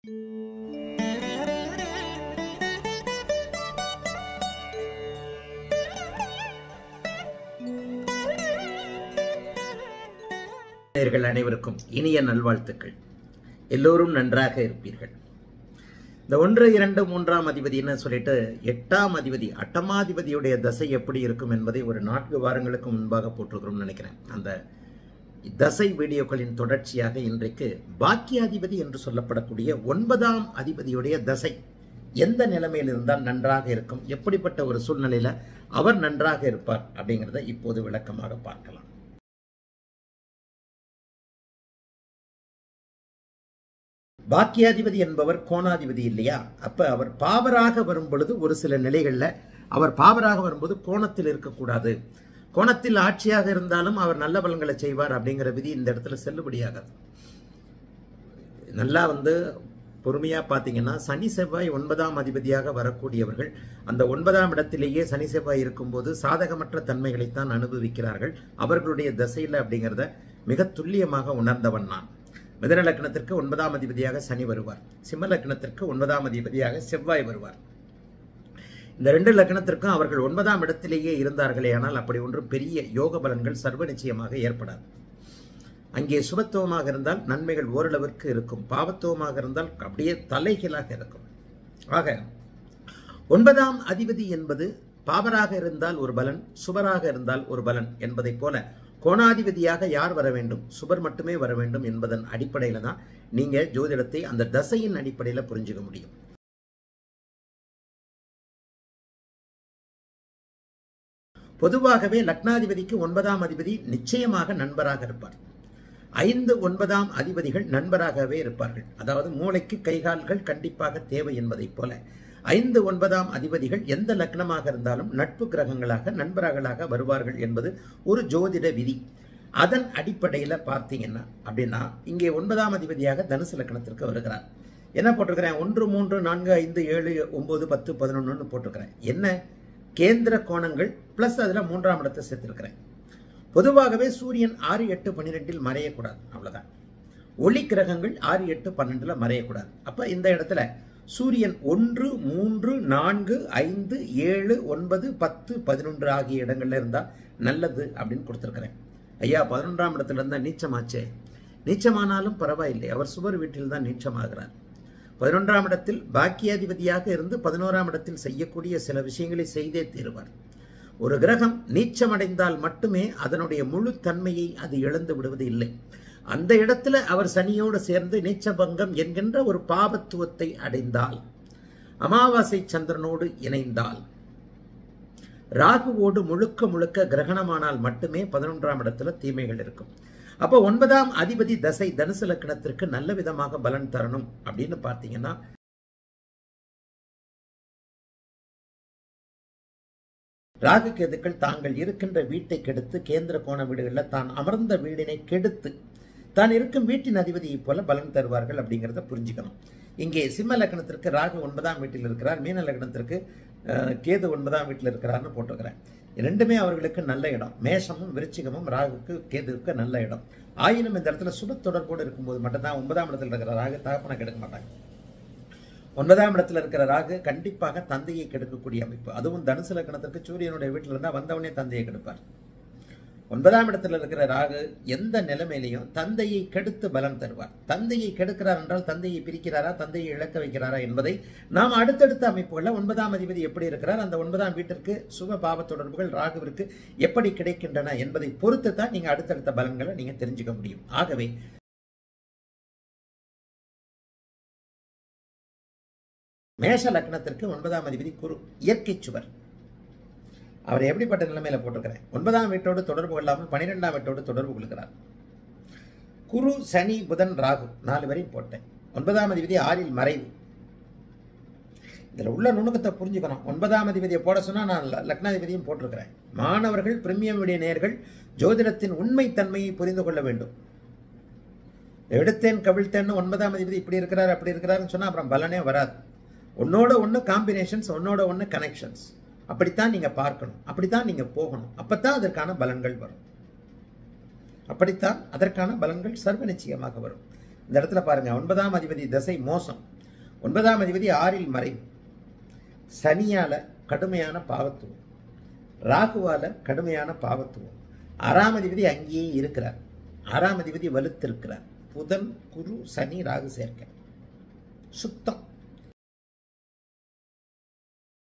நேயர்கள் அனைவருக்கும் இனிய நல்வாழ்த்துக்கள் எல்லோரும் நன்றாக இருப்பீர்கள் இந்த ஒன்று இரண்டு மூன்றாம் அதிபதினு சொல்லிட்டு எட்டாம் அதிபதி அட்டமாதிபதியுடைய தசை எப்படி இருக்கும் என்பதை ஒரு நான்கு வாரங்களுக்கு முன்பாக போட்டிருக்கிறோம்னு நினைக்கிறேன் அந்த தசை வீடியோக்களின் தொடர்ச்சியாக இன்றைக்கு பாக்கியாதிபதி என்று சொல்லப்படக்கூடிய ஒன்பதாம் அதிபதியுடைய தசை எந்த நிலைமையில் இருந்தால் நன்றாக இருக்கும் எப்படிப்பட்ட ஒரு சூழ்நிலையில அவர் நன்றாக இருப்பார் அப்படிங்கிறத இப்போது விளக்கமாக பார்க்கலாம் பாக்கியாதிபதி என்பவர் கோணாதிபதி இல்லையா அப்ப அவர் பாவராக வரும் பொழுது ஒரு சில நிலைகள்ல அவர் பாவராக வரும்போது கோணத்தில் இருக்கக்கூடாது கோணத்தில் ஆட்சியாக இருந்தாலும் அவர் நல்ல பலன்களை செய்வார் அப்படிங்கிற விதி இந்த இடத்துல செல்லுபடியாகாது நல்லா வந்து பொறுமையா பார்த்தீங்கன்னா சனி செவ்வாய் ஒன்பதாம் அதிபதியாக வரக்கூடியவர்கள் அந்த ஒன்பதாம் இடத்திலேயே சனி செவ்வாய் இருக்கும்போது சாதகமற்ற தன்மைகளைத்தான் அனுபவிக்கிறார்கள் அவர்களுடைய திசையில் அப்படிங்கிறத மிக துல்லியமாக உணர்ந்தவன் நான் மிதன லக்னத்திற்கு ஒன்பதாம் அதிபதியாக சனி வருவார் சிம்ம லக்னத்திற்கு ஒன்பதாம் அதிபதியாக செவ்வாய் வருவார் இந்த ரெண்டு லக்னத்திற்கும் அவர்கள் ஒன்பதாம் இடத்திலேயே இருந்தார்களே ஆனால் அப்படி ஒன்றும் பெரிய யோக பலன்கள் சர்வ நிச்சயமாக ஏற்படாது அங்கே சுபத்துவமாக இருந்தால் நன்மைகள் ஓரளவிற்கு இருக்கும் பாவத்துவமாக இருந்தால் அப்படியே தலைகீழாக இருக்கும் ஆக ஒன்பதாம் அதிபதி என்பது பாவராக இருந்தால் ஒரு பலன் சுபராக இருந்தால் ஒரு பலன் என்பதைப் போல கோணாதிபதியாக யார் வர வேண்டும் சுபர் மட்டுமே வர வேண்டும் என்பதன் அடிப்படையில் தான் நீங்க ஜோதிடத்தை அந்த தசையின் அடிப்படையில் புரிஞ்சுக்க முடியும் பொதுவாகவே லக்னாதிபதிக்கு ஒன்பதாம் அதிபதி நிச்சயமாக நண்பராக இருப்பார் ஐந்து ஒன்பதாம் அதிபதிகள் நண்பராகவே இருப்பார்கள் அதாவது மூளைக்கு கைகால்கள் கண்டிப்பாக தேவை என்பதைப் போல ஐந்து ஒன்பதாம் அதிபதிகள் எந்த லக்னமாக இருந்தாலும் நட்பு கிரகங்களாக நண்பர்களாக வருவார்கள் என்பது ஒரு ஜோதிட விதி அதன் அடிப்படையில் பார்த்தீங்கன்னா அப்படின்னா இங்கே ஒன்பதாம் அதிபதியாக தனுசு லக்னத்திற்கு வருகிறார் என்ன போட்டிருக்கிறேன் ஒன்று மூன்று நான்கு ஐந்து ஏழு ஒன்பது பத்து பதினொன்றுன்னு போட்டிருக்கிறேன் என்ன கேந்திர கோணங்கள் பிளஸ் அதில் மூன்றாம் இடத்தை சேர்த்திருக்கிறேன் பொதுவாகவே சூரியன் ஆறு எட்டு பன்னிரெண்டில் மறையக்கூடாது அவ்வளவுதான் ஒளி கிரகங்கள் ஆறு எட்டு பன்னெண்டுல மறையக்கூடாது அப்ப இந்த இடத்துல சூரியன் ஒன்று மூன்று நான்கு ஐந்து ஏழு ஒன்பது பத்து பதினொன்று ஆகிய இடங்கள்ல இருந்தா நல்லது அப்படின்னு கொடுத்துருக்கிறேன் ஐயா பதினொன்றாம் இடத்துல இருந்தா நீச்சமாச்சே நீச்சமானாலும் பரவாயில்லை அவர் சுவர் வீட்டில் தான் நீச்சமாகிறார் பதினொன்றாம் இடத்தில் பாக்கியாதிபதியாக இருந்து பதினோராம் இடத்தில் செய்யக்கூடிய சில விஷயங்களை செய்தே தீருவார் ஒரு கிரகம் நீச்சமடைந்தால் மட்டுமே அதனுடைய முழு தன்மையை அது இழந்து விடுவது இல்லை அந்த இடத்துல அவர் சனியோடு சேர்ந்து நீச்சபங்கம் என்கின்ற ஒரு பாபத்துவத்தை அடைந்தால் அமாவாசை சந்திரனோடு இணைந்தால் ராகுவோடு முழுக்க முழுக்க கிரகணமானால் மட்டுமே பதினொன்றாம் இடத்துல தீமைகள் இருக்கும் அப்போ ஒன்பதாம் அதிபதி தசை தனுசு லக்கணத்திற்கு நல்ல விதமாக பலன் தரணும் அப்படின்னு பார்த்தீங்கன்னா ராகு கேதுக்கள் தாங்கள் இருக்கின்ற வீட்டை கெடுத்து கேந்திர கோண வீடுகளில் தான் அமர்ந்த வீடினை கெடுத்து தான் இருக்கும் வீட்டின் அதிபதியைப் போல பலன் தருவார்கள் அப்படிங்கிறத புரிஞ்சுக்கணும் இங்கே சிம்ம லக்னத்திற்கு ராகு ஒன்பதாம் வீட்டில் இருக்கிறார் மீன லக்னத்திற்கு கேது ஒன்பதாம் வீட்டில் இருக்கிறார்னு போட்டுக்கிறேன் ரெண்டுமே அவர்களுக்கு நல்ல இடம் மேஷமும் விருச்சிகமும் ராகுக்கு கேதுவுக்கு நல்ல இடம் ஆயினும் இந்த இடத்துல சுப தொடர்போடு இருக்கும்போது மட்டும்தான் ஒன்பதாம் இடத்துல இருக்கிற ராகு தகப்பனை கெடுக்க மாட்டாங்க ஒன்பதாம் இடத்துல இருக்கிற ராகு கண்டிப்பாக தந்தையை கெடுக்கக்கூடிய அமைப்பு அதுவும் தனுசு லக்கணத்திற்கு சூரியனுடைய வீட்டில் இருந்தால் வந்தவனே தந்தையை கெடுப்பார் ஒன்பதாம் இடத்துல இருக்கிற ராகு எந்த நிலைமையிலையும் தந்தையை கெடுத்து பலன் தருவார் தந்தையை கெடுக்கிறார் என்றால் தந்தையை பிரிக்கிறாரா தந்தையை இழக்க வைக்கிறாரா என்பதை நாம் அடுத்தடுத்த அமைப்புகளில் ஒன்பதாம் அதிபதி எப்படி இருக்கிறார் அந்த ஒன்பதாம் வீட்டிற்கு சுப பாவ தொடர்புகள் ராகுவிற்கு எப்படி கிடைக்கின்றன என்பதை பொறுத்து தான் நீங்க அடுத்தடுத்த பலன்களை நீங்க தெரிஞ்சுக்க முடியும் ஆகவே மேஷ லக்னத்திற்கு ஒன்பதாம் அதிபதி குரு இயற்கை சுவர் அவர் எப்படிப்பட்ட நிலைமையில போட்டிருக்கிறேன் ஒன்பதாம் வீட்டோடு தொடர்பு கொள்ளாமல் பனிரெண்டாம் வீட்டோடு தொடர்பு கொள்கிறார் குரு சனி புதன் ராகு நாலு வரையும் போட்டேன் ஒன்பதாம் அதிபதி ஆறில் மறைவு இதுல உள்ள நுணுக்கத்தை புரிஞ்சுக்கணும் ஒன்பதாம் அதிபதியை போட சொன்னா நான் லக்னாதிபதியும் போட்டிருக்கிறேன் மாணவர்கள் பிரிமியம் விடிய நேர்கள் ஜோதிடத்தின் உண்மை தன்மையை புரிந்து கொள்ள வேண்டும் எடுத்தேன் கவிழ்த்தேன்னு ஒன்பதாம் அதிபதி இப்படி இருக்கிறார் அப்படி இருக்கிறாருன்னு சொன்னா அப்புறம் பலனே வராது ஒன்னோட ஒன்று காம்பினேஷன்ஸ் ஒன்னோட ஒன்று கனெக்ஷன்ஸ் அப்படித்தான் நீங்க பார்க்கணும் அப்படித்தான் நீங்க போகணும் அப்பத்தான் அதற்கான பலன்கள் வரும் அப்படித்தான் அதற்கான பலன்கள் சர்வ நிச்சயமாக வரும் இந்த இடத்துல பாருங்க ஒன்பதாம் அதிபதி தசை மோசம் ஒன்பதாம் அதிபதி ஆறில் மறைவு சனியால கடுமையான பாவத்துவம் ராகுவால கடுமையான பாவத்துவம் ஆறாம் அதிபதி அங்கேயே இருக்கிறார் ஆறாம் அதிபதி வலுத்திருக்கிறார் புதன் குரு சனி ராகு சேர்க்க சுத்தம்